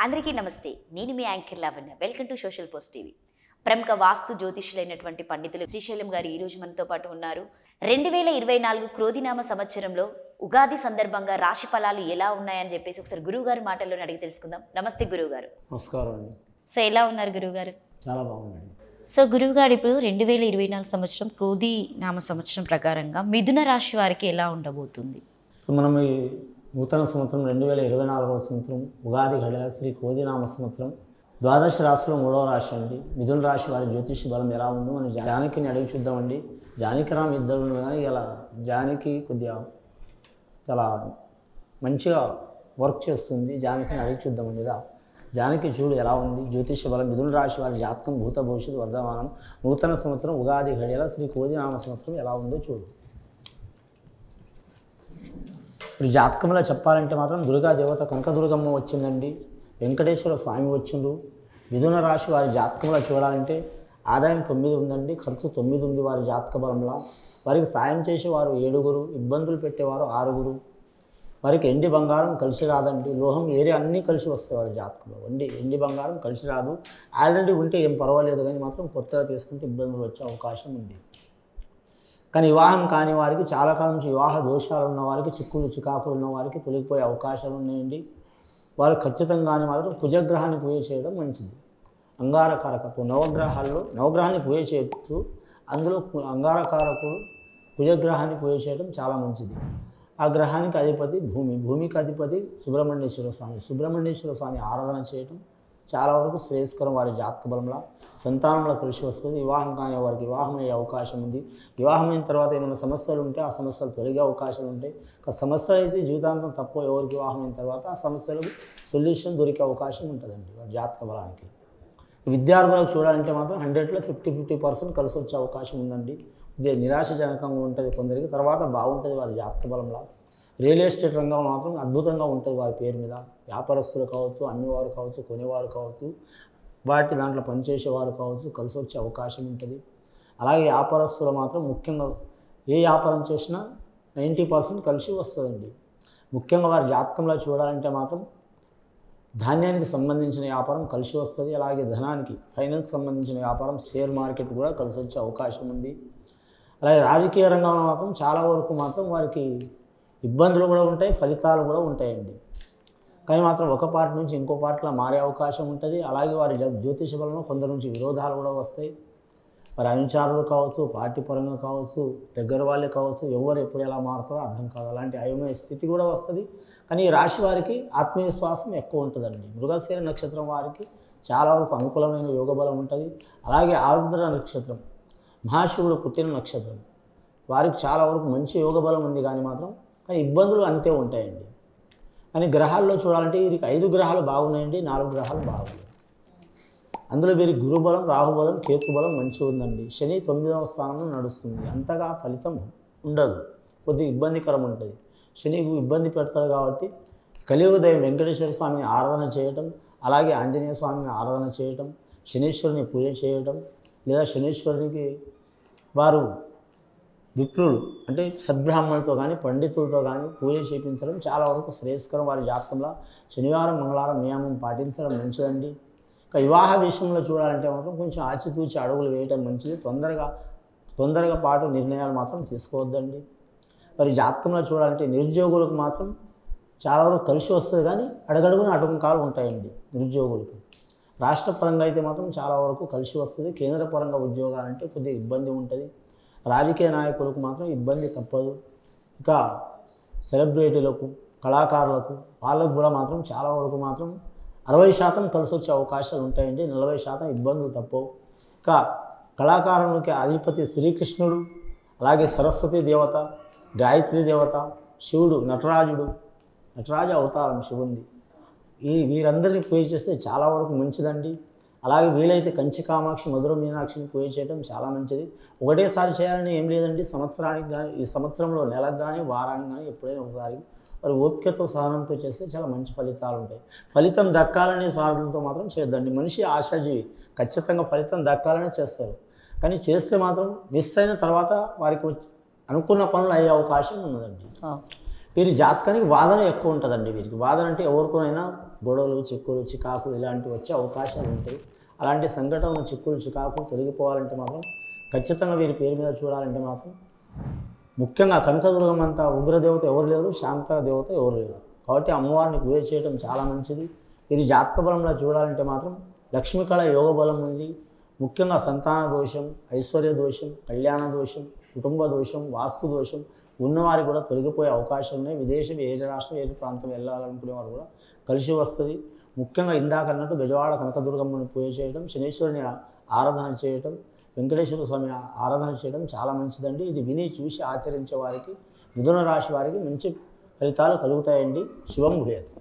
అందరికీ నమస్తే నేను మీ anchor Lavanya welcome to social post TV ప్రముఖ వాస్తు జ్యోతిషులైనటువంటి పండితులు శ్రీశైలం గారు ఈ రోజు మనతో పాటు ఉన్నారు రెండు వేల ఇరవై నాలుగు క్రోధినామ సంవత్సరంలో ఉగాది సందర్భంగా రాశి ఫలాలు ఎలా ఉన్నాయని చెప్పేసి ఒకసారి గురువు గారి మాటల్లో అడిగి తెలుసుకుందాం నమస్తే గురువు గారు నమస్కారం అండి సో ఎలా ఉన్నారు గురువు గారు చాలా బాగుందండి సో గురువు గారు ఇప్పుడు రెండు వేల ఇరవై నాలుగు సంవత్సరం క్రోధి నామ సంవత్సరం ప్రకారంగా మిథున రాశి వారికి ఎలా ఉండబోతుంది ఇప్పుడు మనం ఈ నూతన సంవత్సరం రెండు వేల ఇరవై నాలుగవ సంవత్సరం ఉగాది గడ శ్రీ కోదినామ సంవత్సరం ద్వాదశ రాశిలో మూడవ రాశి అండి మిథున రాశి వారి జ్యోతిష బలం ఎలా ఉందో మనం జానకిని అడిగి చూద్దామండి జానకిరామ్ ఇద్దరు ఉన్నారు కానీ ఇలా జానకి కొద్దిగా చాలా మంచిగా వర్క్ చేస్తుంది జానకిని అడిగి చూద్దామండి ఇలా జానకి చూడు ఎలా ఉంది జ్యోతిష బలం మిథున రాశి వారి జాతకం భూత భవిష్యత్తు వర్ధమానం నూతన సంవత్సరం ఉగాది గడియల శ్రీ కోదినామ సంవత్సరం ఎలా ఉందో చూడు ఇప్పుడు జాతకంలో చెప్పాలంటే మాత్రం దుర్గా దేవత కనకదుర్గమ్మ వచ్చిందండి వెంకటేశ్వర స్వామి వచ్చిండు మిథున రాశి వారి జాతకంలో చూడాలంటే ఆదాయం తొమ్మిది ఉందండి ఖర్చు తొమ్మిది ఉంది వారి జాతక బలంలో వారికి సాయం చేసేవారు ఏడుగురు ఇబ్బందులు పెట్టేవారు ఆరుగురు వారికి ఎండి బంగారం కలిసి రాదండి లోహం ఏరియా అన్నీ కలిసి వస్తాయి వారి జాతకంలో ఎండి ఎండి బంగారం కలిసి రాదు ఆల్రెడీ ఉంటే ఏం పర్వాలేదు కానీ మాత్రం కొత్తగా తీసుకుంటే ఇబ్బందులు వచ్చే అవకాశం ఉంది కానీ వివాహం కాని వారికి చాలా కాలం నుంచి వివాహ దోషాలు ఉన్న వారికి చిక్కులు చికాకులు ఉన్న వారికి తొలగిపోయే అవకాశాలు ఉన్నాయండి వారు ఖచ్చితంగానే మాత్రం కుజగ్రహాన్ని పూజ చేయడం మంచిది అంగారకారకత్వం నవగ్రహాల్లో నవగ్రహాన్ని పూజ చేయొచ్చు అందులో కు- అంగారకారకుడు కుజగ్రహాన్ని పూజ చేయడం చాలా మంచిది ఆ గ్రహానికి అధిపతి భూమి భూమికి అధిపతి సుబ్రహ్మణ్యేశ్వర స్వామి సుబ్రహ్మణ్యేశ్వర స్వామి ఆరాధన చేయటం చాలా వరకు శ్రేయస్కరం వారి జాతక బలంలో సంతానంలో కలిసి వస్తుంది వివాహం కాని వారికి వివాహం అయ్యే అవకాశం ఉంది వివాహం అయిన తర్వాత ఏమైనా సమస్యలు ఉంటే ఆ సమస్యలు తొలగే అవకాశాలు ఉంటాయి ఒక సమస్య అయితే జీవితాంతం తక్కువ ఎవరికి వివాహం అయిన తర్వాత ఆ సమస్యలకు సొల్యూషన్ దొరికే అవకాశం ఉంటుందండి వారి జాతక బలానికి విద్యార్థులకు చూడాలంటే మాత్రం హండ్రెడ్లో ఫిఫ్టీ ఫిఫ్టీ పర్సెంట్ కలిసి వచ్చే అవకాశం ఉందండి ఇది నిరాశజనకంగా ఉంటుంది కొందరికి తర్వాత బాగుంటుంది వారి జాతక బలంలో రియల్ ఎస్టేట్ రంగం మాత్రం అద్భుతంగా ఉంటుంది వారి పేరు మీద వ్యాపారస్తులు కావచ్చు అమ్మేవారు కావచ్చు కొనేవారు కావచ్చు వాటి దాంట్లో పనిచేసేవారు కావచ్చు కలిసి వచ్చే అవకాశం ఉంటుంది అలాగే వ్యాపారస్తులు మాత్రం ముఖ్యంగా ఏ వ్యాపారం చేసినా నైంటీ పర్సెంట్ కలిసి వస్తుందండి ముఖ్యంగా వారి జాతకంలో చూడాలంటే మాత్రం ధాన్యానికి సంబంధించిన వ్యాపారం కలిసి వస్తుంది అలాగే ధనానికి ఫైనాన్స్ సంబంధించిన వ్యాపారం షేర్ మార్కెట్ కూడా కలిసి వచ్చే అవకాశం ఉంది అలాగే రాజకీయ రంగంలో మాత్రం చాలా వరకు మాత్రం వారికి ఇబ్బందులు కూడా ఉంటాయి ఫలితాలు కూడా ఉంటాయండి కానీ మాత్రం ఒక పార్టీ నుంచి ఇంకో పార్టీలో మారే అవకాశం ఉంటుంది అలాగే వారి జ్యో- జ్యోతిష బలంలో కొందరు నుంచి విరోధాలు కూడా వస్తాయి వారి అనుచారులు కావచ్చు పార్టీ పరంగా కావచ్చు దగ్గర వాళ్ళే కావచ్చు ఎవరు ఎప్పుడు ఎలా మారుతారో అర్థం కాదు అలాంటి అయోమయ స్థితి కూడా వస్తుంది కానీ ఈ రాశి వారికి ఆత్మవిశ్వాసం ఎక్కువ ఉంటుందండి మృగశీర నక్షత్రం వారికి చాలా వరకు అనుకూలమైన యోగ బలం ఉంటుంది అలాగే ఆరుద్ర నక్షత్రం మహాశివుడు పుట్టిన నక్షత్రం వారికి చాలా వరకు మంచి యోగ బలం ఉంది కానీ మాత్రం కానీ ఇబ్బందులు అంతే ఉంటాయండి కానీ గ్రహాల్లో చూడాలంటే వీరికి ఐదు గ్రహాలు బాగున్నాయండి నాలుగు గ్రహాలు బాగున్నాయి అందులో వీరికి గురుబలం రాహుబలం కేతుబలం మంచిగా ఉందండి శని తొమ్మిదవ స్థానంలో నడుస్తుంది అంతగా ఫలితం ఉండదు కొద్దిగా ఇబ్బందికరం ఉంటుంది శని ఇబ్బంది పెడతాడు కాబట్టి కలియుగ దైవం వెంకటేశ్వర స్వామిని ఆరాధన చేయటం అలాగే ఆంజనేయ స్వామిని ఆరాధన చేయటం శనీశ్వరుని పూజ చేయటం లేదా శనీశ్వరునికి వారు విప్రులు అంటే సద్బ్రాహ్మణులతో కానీ పండితులతో కానీ పూజ చేయించడం చాలా వరకు శ్రేయస్కరం వారి జాతకంలో శనివారం మంగళవారం నియమం పాటించడం మంచిదండి ఇక వివాహ విషయంలో చూడాలంటే మాత్రం కొంచెం ఆచితూచి అడుగులు వేయటం మంచిది తొందరగా తొందరగా పాటు నిర్ణయాలు మాత్రం తీసుకోవద్దండి మరి జాతకంలో చూడాలంటే నిరుద్యోగులకు మాత్రం చాలా వరకు కలిసి వస్తుంది కానీ అడగడుగున అటంకాలు ఉంటాయండి నిరుద్యోగులకు రాష్ట్ర పరంగా అయితే మాత్రం చాలా వరకు కలిసి వస్తుంది కేంద్ర పరంగా ఉద్యోగాలంటే కొద్దిగా ఇబ్బంది ఉంటుంది రాజకీయ నాయకులకు మాత్రం ఇబ్బంది తప్పదు ఇక సెలబ్రిటీలకు కళాకారులకు వాళ్ళకు కూడా మాత్రం చాలా వరకు మాత్రం అరవై శాతం కలిసి వచ్చే అవకాశాలు ఉంటాయండి నలభై శాతం ఇబ్బందులు తప్పవు ఇక కళాకారునికి అధిపతి శ్రీకృష్ణుడు అలాగే సరస్వతి దేవత గాయత్రి దేవత శివుడు నటరాజుడు నటరాజ అవతారం శివుంది ఈ వీరందరినీ పూజ చేస్తే చాలా వరకు మంచిదండి అలాగే వీలైతే కంచి కామాక్షి మధుర మీనాక్షిని పూజ చేయడం చాలా మంచిది ఒకటేసారి చేయాలని ఏం లేదండి సంవత్సరానికి కానీ ఈ సంవత్సరంలో నెలకు కానీ వారానికి కానీ ఎప్పుడైనా ఒకసారి వారి ఓపికతో సహనంతో చేస్తే చాలా మంచి ఫలితాలు ఉంటాయి ఫలితం దక్కాలనే స్వార్థంతో మాత్రం చేయొద్దండి మనిషి ఆశాజీవి ఖచ్చితంగా ఫలితం దక్కాలనే చేస్తారు కానీ చేస్తే మాత్రం మిస్ అయిన తర్వాత వారికి వచ్చి- అనుకున్న పనులు అయ్యే అవకాశం ఉన్నదండి వీరి జాతకానికి వాదన ఎక్కువ ఉంటుందండి వీరికి వాదన అంటే ఎవరికైనా గొడవలు చిక్కులు చికాకులు ఇలాంటివి వచ్చే అవకాశాలు ఉంటాయి అలాంటి సంఘటనలు చిక్కులు చికాకులు తొలగిపోవాలంటే మాత్రం ఖచ్చితంగా వీరి పేరు మీద చూడాలంటే మాత్రం ముఖ్యంగా కనకదుర్గం అంతా ఉగ్రదేవత ఎవరు లేరు శాంత దేవత ఎవరు లేరు కాబట్టి అమ్మవారిని పూజ చేయడం చాలా మంచిది ఇది జాతక బలంలో చూడాలంటే మాత్రం లక్ష్మీ కళ యోగ బలం ఉంది ముఖ్యంగా సంతాన దోషం ఐశ్వర్య దోషం కళ్యాణ దోషం కుటుంబ దోషం వాస్తు దోషం ఉన్నవారికి కూడా తొలగిపోయే అవకాశం ఉన్నాయి విదేశం ఏ రాష్ట్రం ఏ ప్రాంతం వెళ్ళాలనుకునే వారు కూడా కలిసి వస్తుంది ముఖ్యంగా ఇందాక అన్నట్టు బెజవాడ కనకదుర్గమ్మని పూజ చేయడం శనీశ్వరుని ఆరాధన చేయటం వెంకటేశ్వర స్వామి ఆరాధన చేయడం చాలా మంచిదండి ఇది విని చూసి ఆచరించే వారికి మిథున రాశి వారికి మంచి ఫలితాలు కలుగుతాయండి శుభం భూయత్